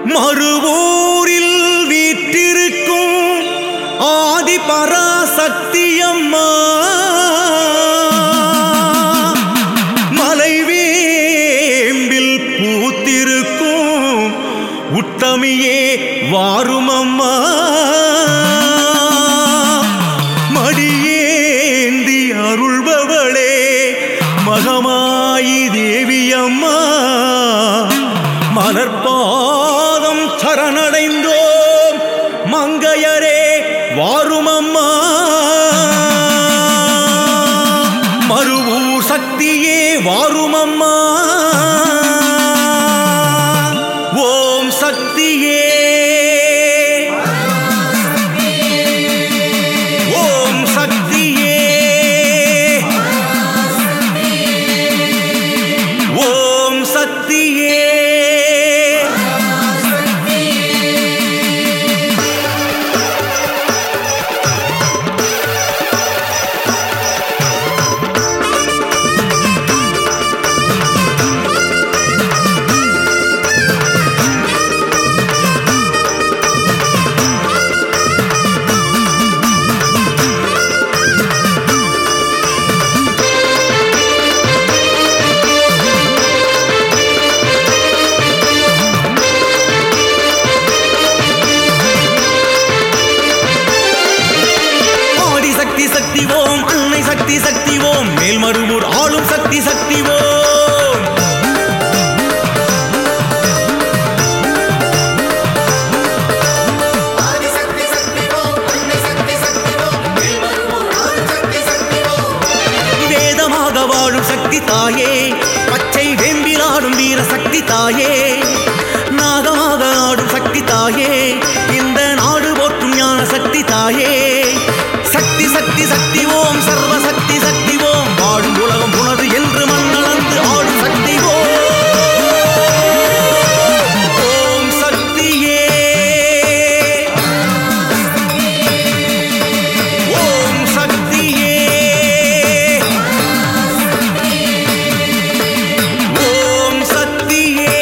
மறுவூரில் வீற்றிருக்கும் ஆதி பராசக்தியம்மா மலைவேம்பில் பூத்திருக்கும் உத்தமியே வாருமம்மா மடியேந்தி அருள்பவளே மகமாயி தேவியம்மா மலர்பாதம் சரணடைந்தோம் மங்கையரே வாருமம்மா மறுவூர் சக்தியே வாருமம்மா ஓம் சக்தியே ஓம் சக்தியே ஓம் சக்தியே ஆதி சக்தி சக்தி ஓம் அன்னை சக்தி சக்தி ஓம் மேல்மருவூர் ஆளும் சக்தி சக்தி ஓம் ஆதிசக்தி சக்தி ஓம் அன்னை சக்தி சக்தி ஓம் மேல்மருவூர் ஆளும் சக்தி சக்தி ஓம் வேதமாக வாழும் சக்தி தாயே பச்சை வெம்பிலாடும் வீர சக்தி தாயே நாகமாக ஆடும் சக்தி தாயே இந்த நாடு போற்றும் ஞான சக்தி தாயே சக்தி சக்தி சக்தி ஓம் சர்வ சக்தி சக்தி ஓம் வாழும் உலகம் உணர்வு என்று மண்ணளந்து ஆடும் சக்தி ஓம் ஓம் சக்தியே ஓம் சக்தியே ஓம் சக்தியே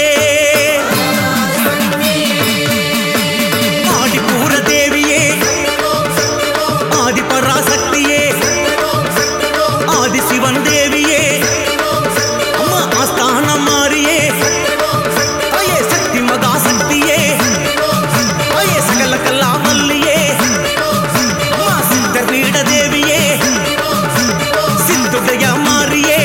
ஆதிபூர தேவியே ஆதி பராசக்தியே ஆதி சிவன் தேவியே அம்மா ஆஸ்தானம் மாறியே தாயே சக்தி மகா சக்தியே தாயே சகல கல்லா மல்லியே அம்மா சித்தர் பீட தேவியே சித்துடைய மாறியே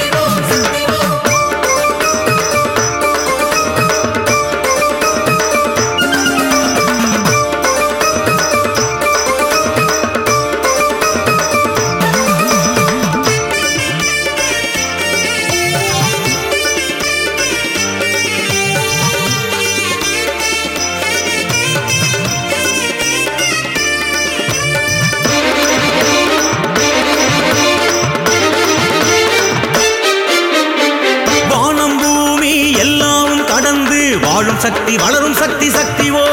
வானம் பூமி எல்லாம் கடந்து வாழும் சக்தி வளரும் சக்தி சக்தி ஓ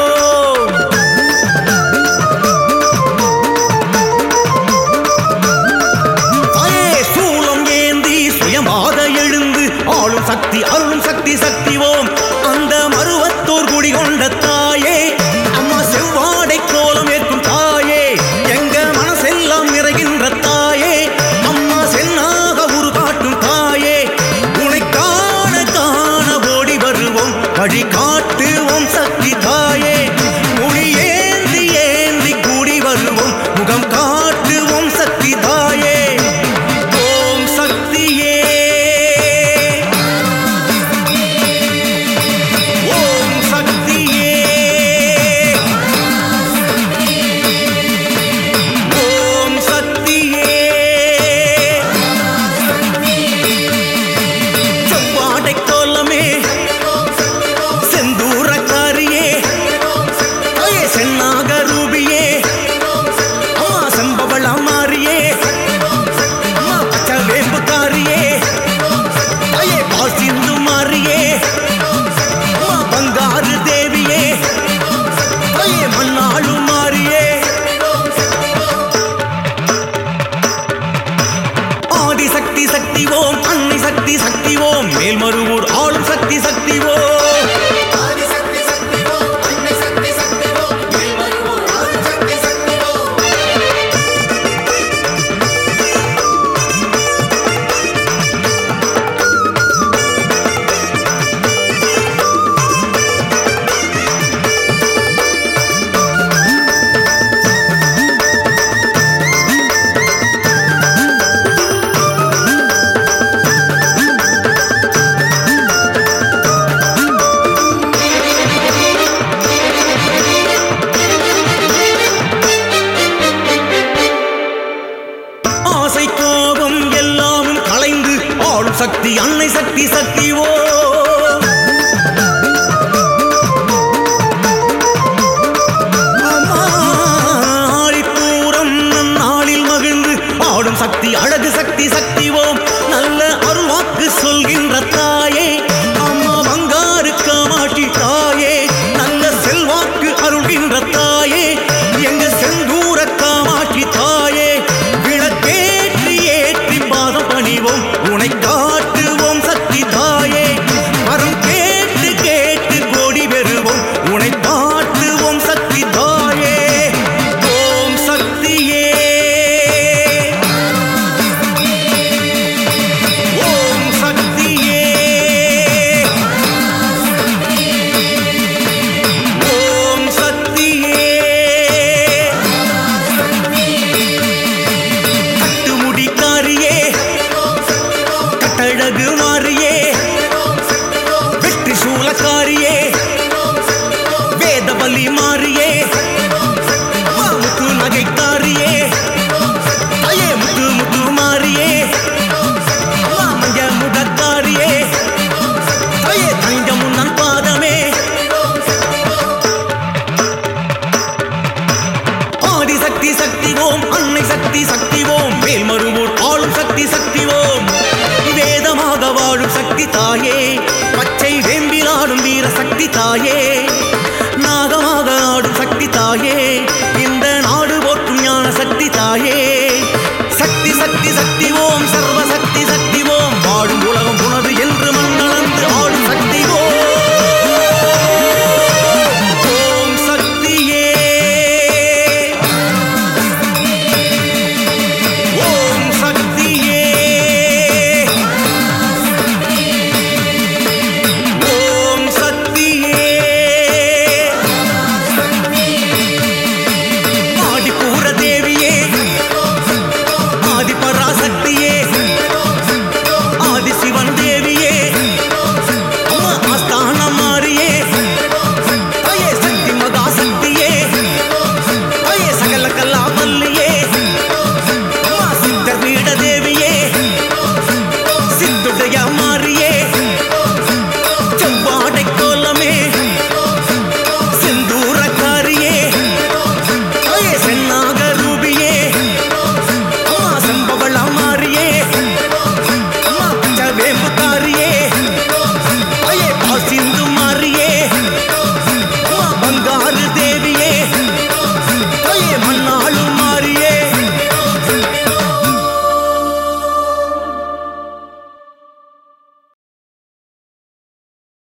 சூலம் ஏந்தி சுயமாக எழுந்து ஆளும் சக்தி அருளும் சக்தி சக்தி ஓம் அந்த மருவத்தூர் குடி கொண்ட தாயே அம்மா செவ்வாடை கோலம் ஏற்கும் தாயே எங்க மனசெல்லாம் நிறைகின்ற தாயே அம்மா சென்னாக உருகாட்டும் தாயே உனை காண காண ஓடி வருவோம் வழி காட்டுவோம் சக்தி தாயே மொழி ஏந்தி ஏந்தி கூடி வருவோம் முகம் காட்டுவோம் சக்தி தாயே ஓம் சக்தியே ஓம் சக்தியே ஓம் சக்தியே செவ்வாடை கோலமே செந்தூர சக்தி தாயே